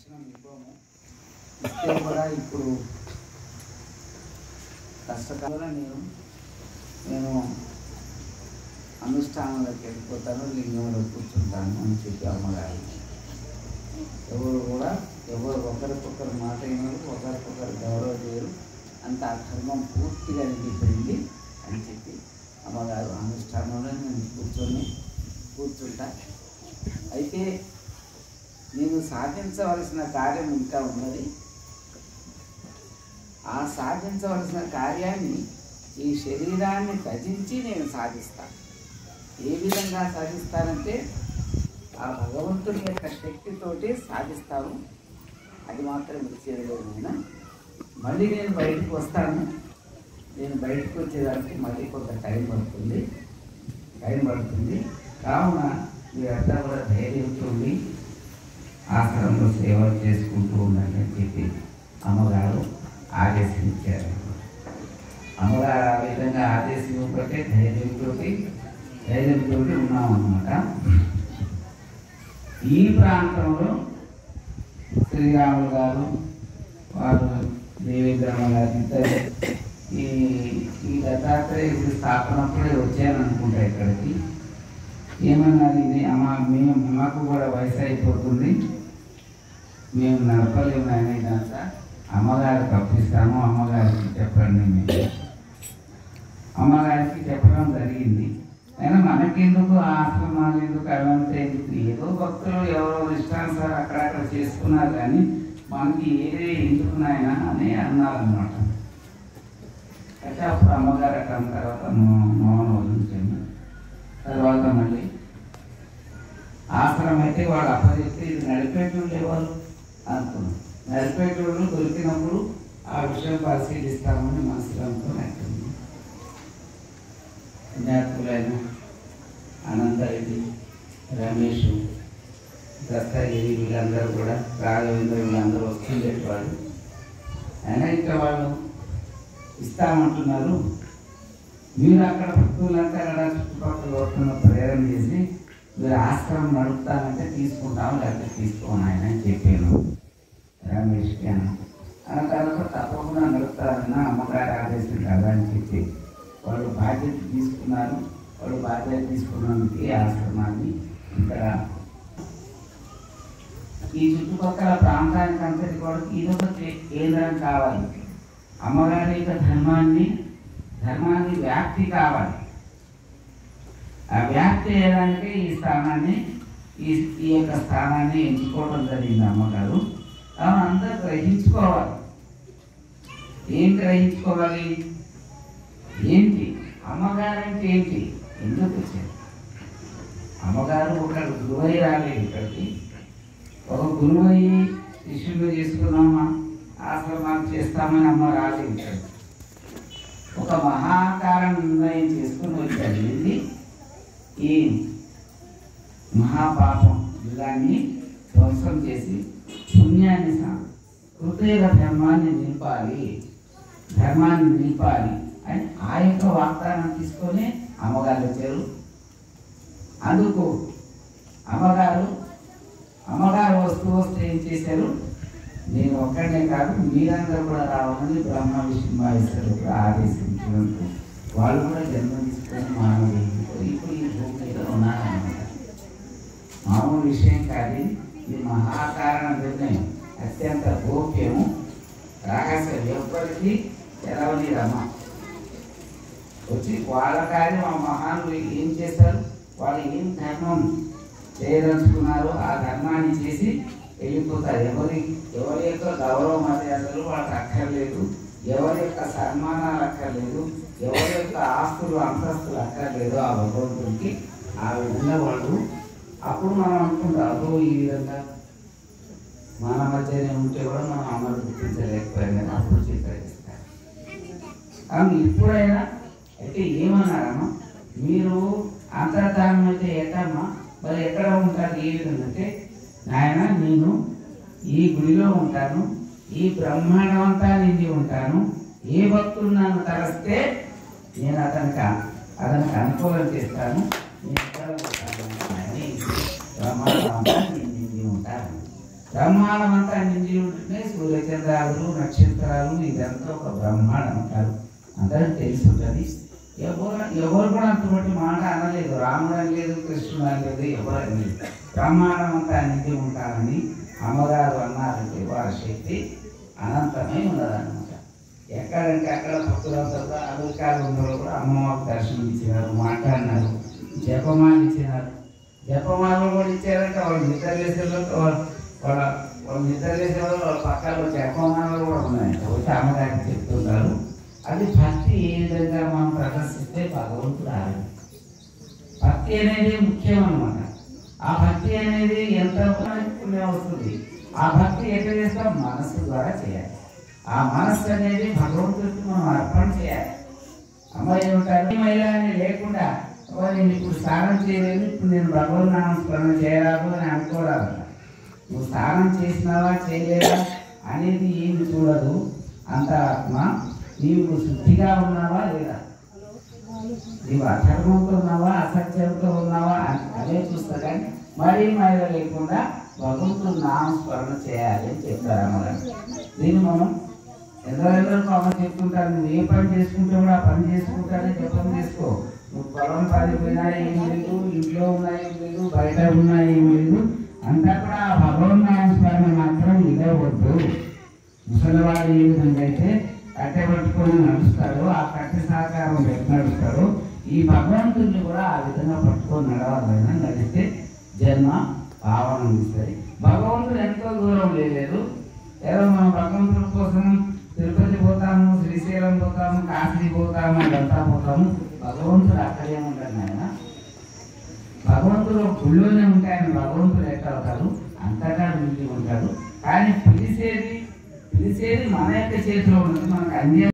దర్శనం ఇవ్వము ఇస్తే కూడా ఇప్పుడు కష్టకాలంలో నేను నేను అనుష్ఠానంలోకి వెళ్ళిపోతాను లింగంలో కూర్చుంటాను అని చెప్పి అమ్మగారు ఎవరు కూడా ఎవరు ఒకరికొకరు మాట అయినారు ఒకరికొకరు గౌరవ చేయరు అంత ఆ ధర్మం పూర్తిగా నిండిపోయింది అని చెప్పి అమ్మగారు అనుష్ఠానంలో నేను కూర్చొని కూర్చుంటా అయితే నేను సాధించవలసిన కార్యం ఇంకా ఉన్నది ఆ సాధించవలసిన కార్యాన్ని ఈ శరీరాన్ని త్యజించి నేను సాధిస్తాను ఏ విధంగా సాధిస్తానంటే ఆ భగవంతుడి యొక్క శక్తితోటి సాధిస్తాను అది మాత్రం విడిచేది లేదు నేను మళ్ళీ నేను బయటకు వస్తాను నేను బయటకు వచ్చేదానికి మళ్ళీ కొంత టైం పడుతుంది టైం పడుతుంది కావున మీరంతా కూడా ధైర్యంతో ఉండి ఆశ్రమంలో సేవ చేసుకుంటూ ఉండండి అని చెప్పి అమ్మగారు ఆదేశించారు అమ్మగారు ఆ విధంగా ఆదేశించకపోతే ధైర్యంతో ధైర్యంతో ఉన్నామన్నమాట ఈ ప్రాంతంలో శ్రీరాములు గారు వారు దేవేంద్రమ్మ గారు ఇద్దరు ఈ ఈ దత్తాత్రేయ స్థాపనప్పుడే వచ్చాను అనుకుంటా ఇక్కడికి ఏమన్నారు ఇది అమ్మ మేము మాకు కూడా వయసు అయిపోతుంది మేము నడపలేము అని ఇదంతా అమ్మగారికి అప్పిస్తాము అమ్మగారికి చెప్పండి మీరు అమ్మగారికి చెప్పడం జరిగింది అయినా మనకెందుకు ఆ ఆశ్రమాలు ఎందుకు అవంతా ఎందుకు ఏదో భక్తులు ఎవరో ఇష్టానుసారం అక్కడక్కడ చేసుకున్నారు కానీ మనకి ఏదే ఎందుకు నాయన అని అన్నారన్నమాట అయితే అప్పుడు అమ్మగారు అక్కడ అన్న తర్వాత మౌ- మౌనం వదిలించండి తర్వాత మళ్ళీ ఆశ్రమం అయితే వాడు అప్పచెప్తే ఇది నడిపేటోళ్ళు ఎవరు అనుకున్నాం నడిపేటోళ్ళు దొరికినప్పుడు ఆ విషయం పరిశీలిస్తామని మనసులో అనుకున్నట్టుంది విద్యార్థులైన అనంతరెడ్డి రమేష్ దత్తగిరి వీళ్ళందరూ కూడా రాఘవేంద్ర వీళ్ళందరూ వస్తుండేవాళ్ళు అయినా ఇంకా వాళ్ళు ఇస్తామంటున్నారు మీరు అక్కడ భక్తులంతా అక్కడ చుట్టుపక్కల వస్తున్న ప్రేరణ చేసి మీరు ఆశ్రమం నడుపుతానంటే తీసుకుంటాం లేకపోతే తీసుకోను ఆయన అని చెప్పాను రమేష్కి అన్న అన్న తర్వాత తప్పకుండా నడుపుతారన్న అమ్మగారు ఆదేశం కదా అని చెప్పి వాళ్ళు బాధ్యత తీసుకున్నారు వాళ్ళు బాధ్యత తీసుకున్నందుకు ఈ ఆశ్రమాన్ని ఇక్కడ ఈ చుట్టుపక్కల ప్రాంతానికి అంతటి కూడా ఇదొక కే- కేంద్రం కావాలి అమ్మగారి యొక్క ధర్మాన్ని ధర్మాన్ని వ్యాప్తి కావాలి ఆ వ్యాప్తి చేయడానికి ఈ స్థానాన్ని ఈ ఈ యొక్క స్థానాన్ని ఎంచుకోవడం జరిగింది అమ్మగారు కావున అందరూ గ్రహించుకోవాలి ఏం గ్రహించుకోవాలి ఏంటి అమ్మగారు అంటే ఏంటి ఎందుకు వచ్చారు అమ్మగారు ఒక గురువై రాలేదు ఇక్కడికి ఒక గురువై శిష్యులు చేసుకున్నామా ఆశ్రమాలు చేస్తామని అమ్మ రాలేదు ఇక్కడికి ఒక మహాకారం నిర్ణయం చేసుకుని వచ్చారు ఇది ఈ మహాపాపం యుగాన్ని ధ్వంసం చేసి పుణ్యాన్ని సా- హృదయ ధర్మాన్ని నింపాలి ధర్మాన్ని నింపాలి అని ఆ యొక్క వాగ్దానం తీసుకొని అమ్మగారు వచ్చారు అందుకు అమ్మగారు అమ్మగారు వస్తూ వస్తూ ఏం చేశారు నేను ఒక్కడనే కాదు మీరందరూ కూడా రావాలని బ్రహ్మ విష్ణు మహేశ్వరుడు కూడా ఆదేశించినందుకు వాళ్ళు కూడా జన్మ తీసుకొని మానవులు ఇప్పుడు ఈ భూమి మీద ఉన్నారన్నమాట మామూలు విషయం కాదు ఇది. ఇది మహాకారణ నిర్ణయం అత్యంత గోప్యము రహస్యం ఎవ్వరికి తెలవని రమ వచ్చి వాళ్ళ కార్యం ఆ మహానులు ఏం చేస్తారు వాళ్ళు ఏం ధర్మం చేయదలుచుకున్నారో ఆ ధర్మాన్ని చేసి వెళ్ళిపోతారు ఎవరి ఎవరి యొక్క గౌరవ మర్యాదలు వాళ్ళకి అక్కర్లేదు ఎవరి యొక్క సన్మానాలు అక్కర్లేదు ఎవరి యొక్క ఆస్తులు అంతస్తులు అక్కర్లేదు ఆ భగవంతుడికి ఆ విధంగా వాళ్ళు అప్పుడు మనం అనుకుంటాం అదో ఈ విధంగా మన మధ్యనే ఉంటే కూడా మనం అమలు గుర్తించలేకపోయాం కానీ అప్పుడు చిత్రహిస్తారు కానీ ఇప్పుడైనా అయితే ఏమన్నారమ్మా మీరు అంతర్ధానం అయితే ఎక్కడమ్మా మరి ఎక్కడ ఉంటారు ఏ విధంగా అంటే నాయన నేను ఈ గుడిలో ఉంటాను ఈ బ్రహ్మాండం అంతా నిండి ఉంటాను ఏ భక్తులు నన్ను తలస్తే నేను అతనికి అతనికి అనుకూలం చేస్తాను నేను ఎక్కడ ఉంటాను అని బ్రహ్మాండం అంతా నిండి ఉంటాను బ్రహ్మాండం అంతా నిండి ఉంటేనే సూర్యచంద్రాలు నక్షత్రాలు ఇదంతా ఒక బ్రహ్మాండం అంటారు అందరికి తెలిసి ఉంటుంది ఎవరు ఎవరు కూడా అంతటి మాట అనలేదు రాముడు అనలేదు కృష్ణుడు అనలేదు ఎవరు అనలేదు బ్రహ్మాండం అంతా నిండి ఉంటారని అమ్మగారు అన్నారంటే వారి శక్తి అనంతమై ఉన్నదన్నమాట ఎక్కడంటే అక్కడ భక్తులంతా అమెరికాలో ఉన్న వాళ్ళు కూడా అమ్మవారికి దర్శనం ఇచ్చినారు మాట్లాడినారు జపమాలు ఇచ్చినారు జపమాలు కూడా ఇచ్చారంటే వాళ్ళు నిద్ర లేసేలో వాళ్ళ వాళ్ళు నిద్ర లేసేలో వాళ్ళ పక్కన జపమాలు కూడా ఉన్నాయంట వచ్చి అమ్మగారికి చెప్తున్నారు అది భక్తి ఏ విధంగా మనం ప్రదర్శిస్తే భగవంతుడు ఆరు భక్తి అనేది ముఖ్యం అన్నమాట ఆ భక్తి అనేది ఎంత పుణ్యం వస్తుంది ఆ భక్తి ఎట్లా చేస్తాం మనస్సు ద్వారా చేయాలి ఆ మనస్సు అనేది భగవంతుడికి మనం అర్పణ చేయాలి అమ్మాయి ఉంటారు ఈ మహిళ అని లేకుండా "ఓ, నేను ఇప్పుడు స్నానం చేయలేదు ఇప్పుడు నేను భగవన్ నామం స్మరణ చేయరాదు అని అనుకోరాదు నువ్వు స్నానం చేసినావా చేయలేదా అనేది ఏమి చూడదు అంత ఆత్మ నీవు శుద్ధిగా ఉన్నావా లేదా నీవు అధర్మంతో ఉన్నావా అసత్యంతో ఉన్నావా అని అదే చూస్తా కానీ మరీ మైల లేకుండా భగవంతుడు నామస్మరణ చేయాలి అని చెప్తారు అమ్మగారు దీన్ని మనం ఎందరెందరికో అమ్మ చెప్తుంటారు నువ్వు ఏ పని చేసుకుంటే కూడా ఆ పని చేసుకుంటానే జపం చేసుకో నువ్వు పొలం పని పోయినా ఏం లేదు ఇంట్లో ఉన్నా ఏం లేదు బయట ఉన్నా ఏం లేదు అంతా కూడా ఆ భగవన్ నామస్మరణ మాత్రం ఇవ్వవద్దు ముసలివాడు ఏ విధంగా అయితే కట్టె పట్టుకొని నడుస్తాడు ఆ కట్టె సహకారం పెట్టి నడుస్తాడు ఈ భగవంతుడిని కూడా ఆ విధంగా పట్టుకొని నడవాలని నడిస్తే జన్మ పావనం ఇస్తుంది భగవంతుడు ఎంతో దూరం లేదు ఏదో మనం భగవంతుడి కోసం తిరుపతి పోతాము శ్రీశైలం పోతాము కాశీ పోతాము అదంతా పోతాము భగవంతుడు అక్కడే ఉంటాడు ఆయన భగవంతుడు గుళ్ళోనే ఉంటాయని భగవంతుడు ఎక్కడ అవుతాడు అంతటా నిండి ఉంటాడు కానీ పిలిచేది పిలిచేది మన యొక్క చేతిలో ఉన్నది మనకు అన్య